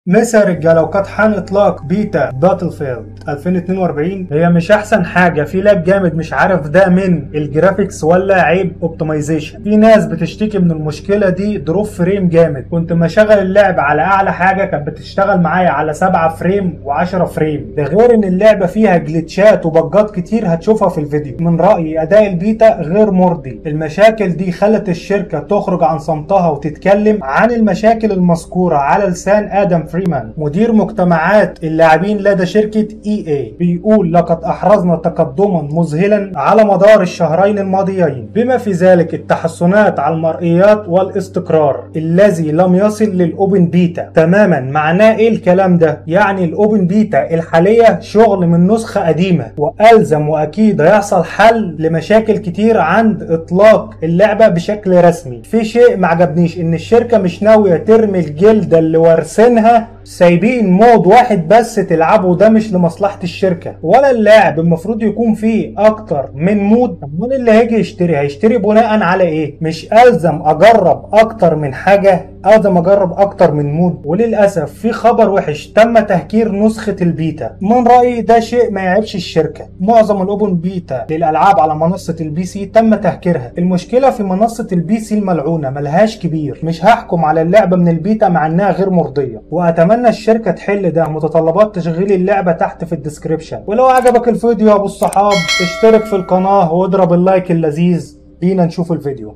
مسا رجاله وقد حان اطلاق بيتا باتل فيلد 2042 هي مش احسن حاجه في لاج جامد مش عارف ده من الجرافيكس ولا عيب اوبتمايزيشن في ناس بتشتكي من المشكله دي دروب فريم جامد كنت مشغل اللعب على اعلى حاجه كانت بتشتغل معايا على 7 فريم و10 فريم ده غير ان اللعبه فيها جلitchات وبجات كتير هتشوفها في الفيديو من رايي اداء البيتا غير مرضي المشاكل دي خلت الشركه تخرج عن صمتها وتتكلم عن المشاكل المذكوره على لسان ادم فريمان مدير مجتمعات اللاعبين لدى شركة اي اي بيقول لقد احرزنا تقدما مذهلا على مدار الشهرين الماضيين بما في ذلك التحسنات على المرئيات والاستقرار الذي لم يصل للاوبن بيتا تماما معناه ايه الكلام ده يعني الاوبن بيتا الحالية شغل من نسخة قديمة والزم واكيد هيحصل حل لمشاكل كتير عند اطلاق اللعبة بشكل رسمي في شيء ما عجبنيش ان الشركة مش ناوية ترمي الجلدة اللي وارثينها سايبين مود واحد بس تلعبه ده مش لمصلحة الشركة ولا اللاعب المفروض يكون فيه اكتر من مود امال اللي هيجي يشتري هيشتري بناء على ايه مش الزم اجرب اكتر من حاجة الزم اجرب اكتر من مود وللاسف في خبر وحش تم تهكير نسخة البيتا من رأيي ده شيء ما يعيبش الشركة معظم الاوبن بيتا للالعاب على منصة البي سي تم تهكيرها المشكلة في منصة البي سي الملعونة ملهاش كبير مش هحكم على اللعبة من البيتا مع انها غير مرضية واتمنى الشركة تحل ده متطلبات تشغيل اللعبة تحت في الديسكريبشن ولو عجبك الفيديو يا ابو الصحاب اشترك في القناة واضرب اللايك اللذيذ بينا نشوف الفيديو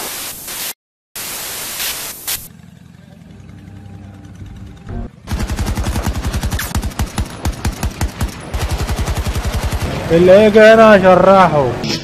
اللي يجي هنا اشرحه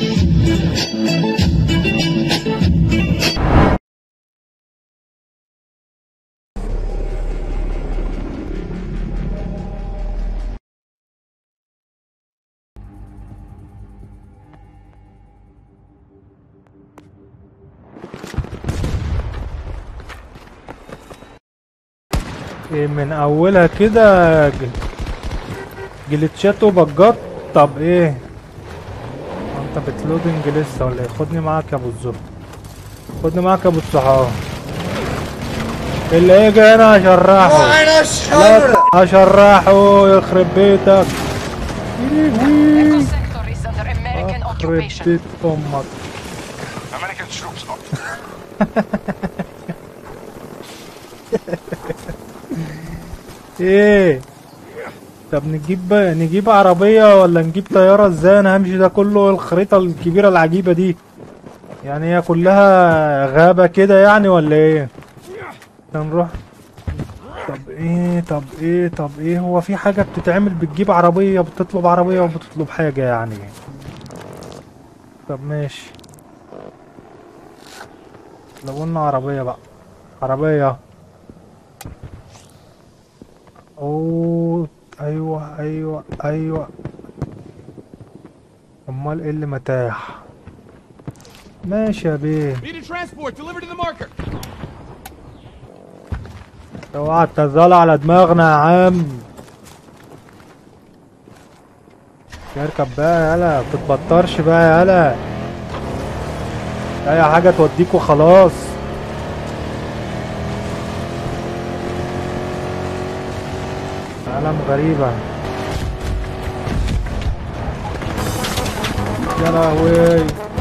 إيه من اولها كده ج- جلتشات وبجات طب ايه انت بتلودنج لسه ولا ايه خدني معاك يا ابو الزهر خدني معاك يا ابو الصحاب اللي هيجي هنا هشرحه أنا لا هشرحه يخرب بيتك Echo sector is under American يخرب occupation. بيت امك American troops up. ايه طب نجيب نجيب عربية ولا نجيب طيارة ازاي انا همشي ده كله الخريطة الكبيرة العجيبة دي يعني هي كلها غابة كده يعني ولا ايه هنروح طب ايه طب ايه طب ايه هو في حاجة بتتعمل بتجيب عربية بتطلب عربية وبتطلب حاجة يعني طب ماشي لو قلنا عربية بقى عربية اوه ايوه ايوه ايوه امال ايه اللي متاح ماشي يا بيه Needed transport delivered to the marker. اوعى تزال على دماغنا يا عم اركب بقى يالا متتبطرش بقى يالا اي حاجة توديك وخلاص عالم غريبة يا لهوي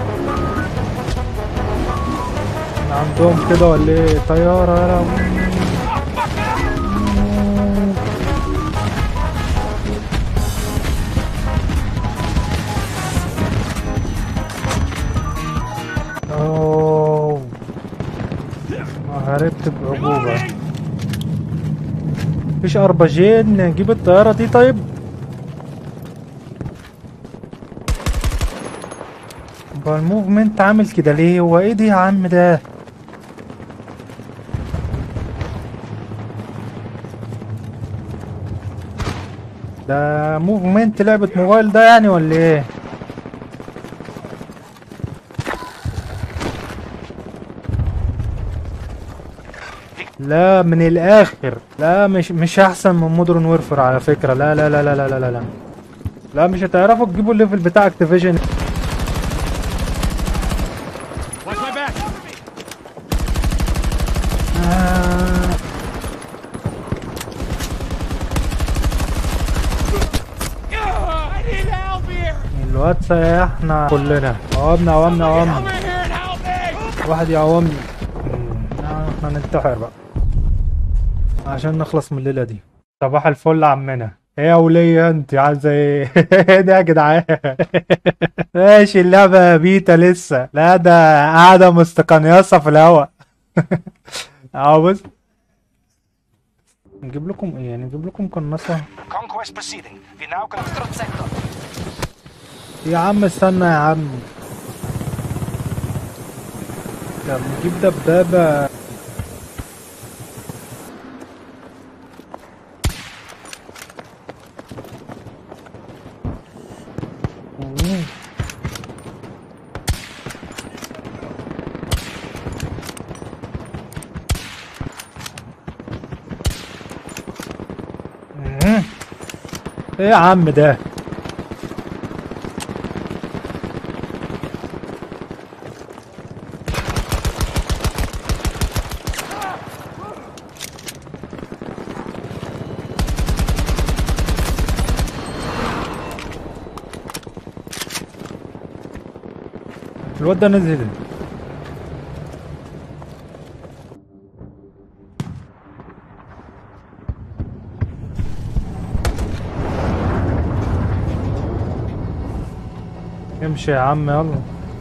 من عندهم كده ولا ايه طيارة يا لهوي اوه هربت بعجوبة مفيش اربجين نجيب الطيارة دي طيب يبقى الموفمنت عامل كده ليه هو ايه دي يا عم ده ده موفمنت لعبة موبايل ده يعني ولا ايه لا من الاخر لا مش مش احسن من مودرن ويرفر على فكرة لا لا لا لا لا لا لا لا, لا مش هتعرفوا تجيبوا الليفل بتاع اكتيفيجن Watch my back. آه. الواد سيحنا كلنا قومنا قومنا قومنا Over here and help me! واحد يقومني مم، احنا ننتحر بقى عشان نخلص من الليلة دي صباح الفل يا عمنا ايه يا ولية انت عايزة ايه إيه ده يا جدعان ماشي اللعبة بيتا لسه لا ده قاعدة مستقنيصة في الهوا اهو بص نجيب لكم ايه نجيب لكم قناصة Conquest proceeding. We now can Foxtrot sector. يا عم استنى يا عم طب نجيب دبابة أوه. مم. ايه يا عم ده الواد ده نزل امشي يا عم يلا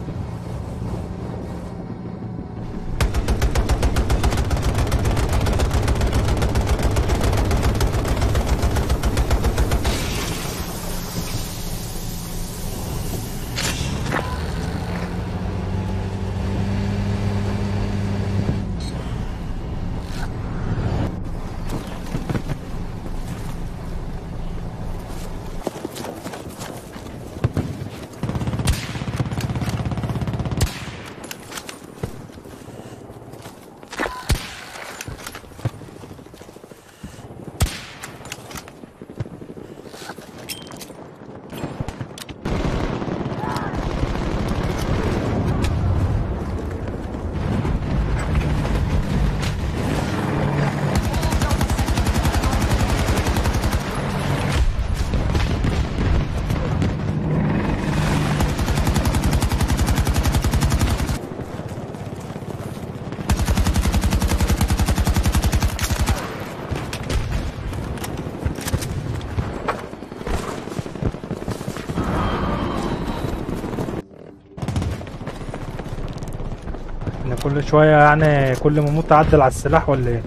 احنا كل شوية يعني كل ما اموت اعدل على السلاح ولا ايه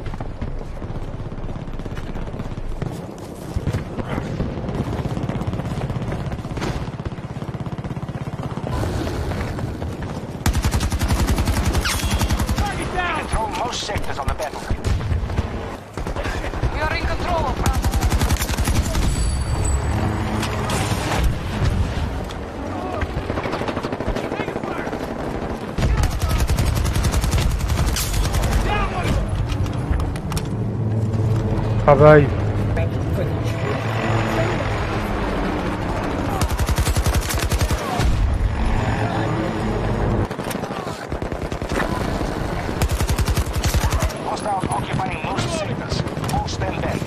control most sectors on the battlefield. We are in control of Bravo. حبايب Hostiles occupying most sectors. Force them back.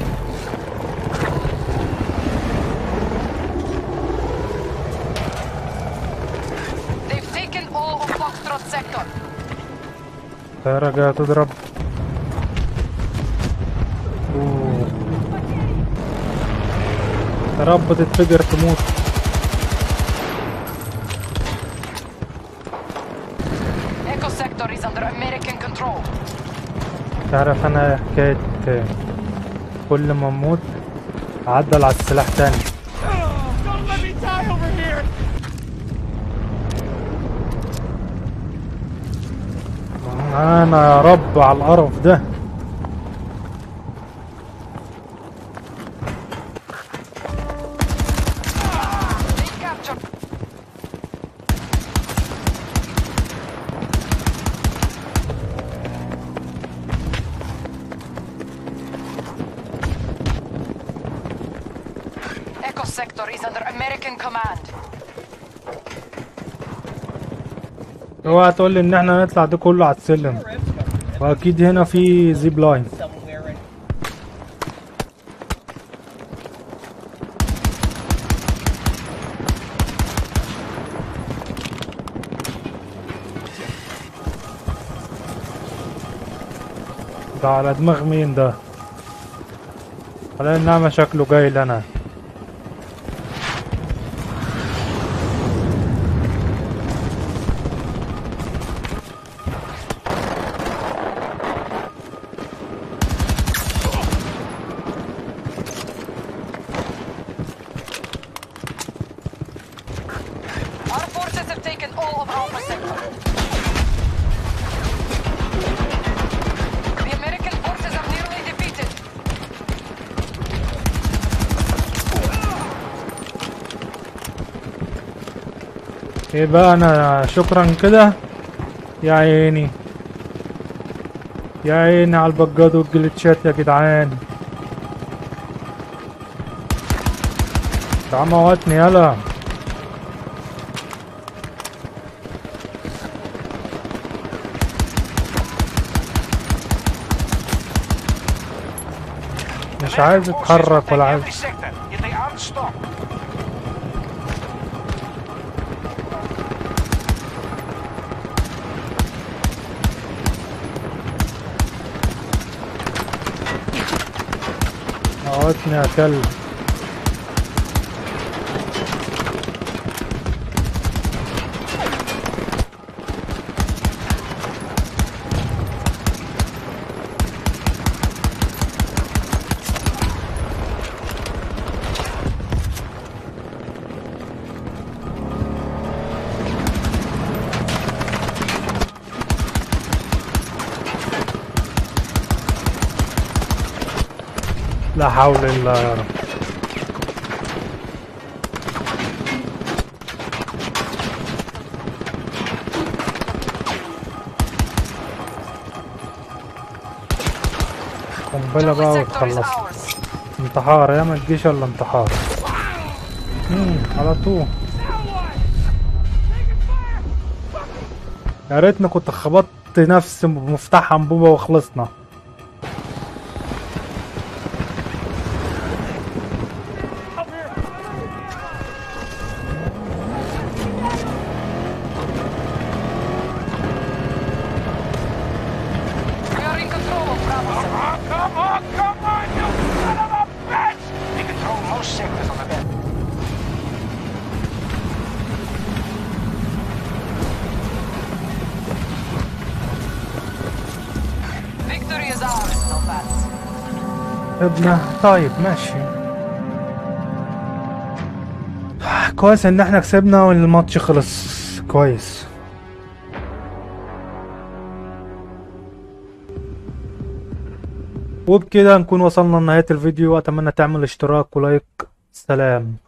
They've taken all of Foxtrot sector. طيارة جاية تضرب أوه. يا رب تتفجر تموت Echo sector is under American control. تعرف انا إيه حكاية كل ما اموت اعدل على السلاح تاني Don't let me die over here! انا يا رب على القرف ده They captured. Echo sector is under American command. اوعى تقول لي ان احنا نطلع ده كله على السلم واكيد هنا في زيب لاين somewhere in ده على دماغ مين ده على النعمة شكله جاي لنا Our forces have taken all of Alpha Sector. The American forces are nearly defeated. ايه بقى انا شكرا كده يا عيني يا عيني على البجاد والجلitchات يا جدعان تعال موتني يلا مش عايز اتحرك ولا عايز Every sector, yet they aren't stopped. موتني يا كلب لا حول الله يا رب قنبلة Charlie بقى Sector is وتخلص ours. انتحار يا ما تجيش الا انتحار مم، على طول يا ريتني كنت خبطت نفسي بمفتاح انبوبة وخلصنا We are in control of Bravo Sector. Oh, come on, come on, you son of a bitch! They control most sectors on the bed. Victory is ours, Novads. ابنه طيب ماشي كويس ان احنا كسبنا والماتش خلص كويس وبكده نكون وصلنا لنهاية الفيديو اتمنى تعمل اشتراك ولايك سلام